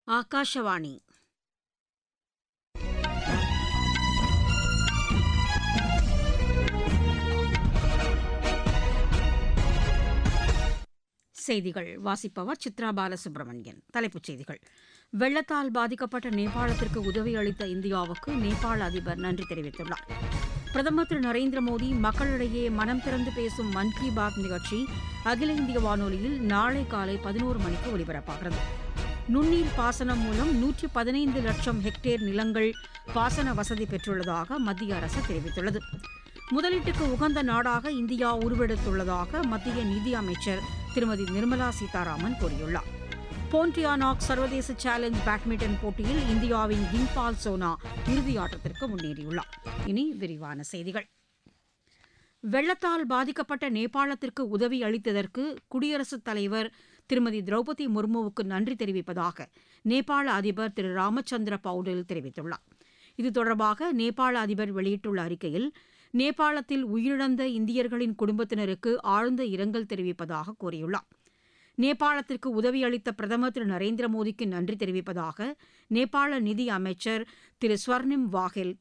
ಆಕಾಶವಾಣಿ செய்திகள் வாசிப்பவர் சித்ரா பாலசுப்ரமணியன் தலைப்புச் செய்திகள் வெள்ளத்தால் பாதிக்கப்பட்ட நேபாளத்திற்கு உதவி அளித்த இந்தியாவுக்கு நேபாள அதிபர் நன்றி தெரிவித்துள்ளார் பிரதமர் திரு நரேந்திர மோடி மக்களிடையே மனம் திறந்து பேசும் மன் கி பாத் நிகழ்ச்சி அகில இந்திய வானொலியில் நாளை காலை பதினோரு மணிக்கு ஒலிபரப்பாகிறது நுண்ணீர் பாசனம் மூலம் நூற்றி பதினைந்து லட்சம் ஹெக்டேர் நிலங்கள் பாசன வசதி பெற்றுள்ளதாக மத்திய அரசு தெரிவித்துள்ளது முதலீட்டுக்கு உகந்த நாடாக இந்தியா உருவெடுத்துள்ளதாக மத்திய நிதி அமைச்சர் திருமதி நிர்மலா சீதாராமன் கூறியுள்ளார் போன்டியானாக் சர்வதேச சேலஞ்ச் பேட்மிண்டன் போட்டியில் இந்தியாவின் கிங்பால் சோனா இறுதியாட்டத்திற்கு முன்னேறியுள்ளார் இனி விரிவான செய்திகள் வெள்ளத்தால் பாதிக்கப்பட்ட நேபாளத்திற்கு உதவி அளித்ததற்கு குடியரசுத் தலைவர் திருமதி திரௌபதி முர்முவுக்கு நன்றி தெரிவிப்பதாக நேபாள அதிபர் திரு ராமச்சந்திர பவுடில் தெரிவித்துள்ளார் இது தொடர்பாக நேபாள அதிபர் வெளியிட்டுள்ள அறிக்கையில் நேபாளத்தில் உயிரிழந்த இந்தியர்களின் குடும்பத்தினருக்கு ஆழ்ந்த இரங்கல் தெரிவிப்பதாக கூறியுள்ளார் நேபாளத்திற்கு உதவி அளித்த பிரதமர் திரு நரேந்திர மோடிக்கு நன்றி தெரிவிப்பதாக நேபாள நிதி அமைச்சர் திரு ஸ்வர்ணிம் வாஹெல்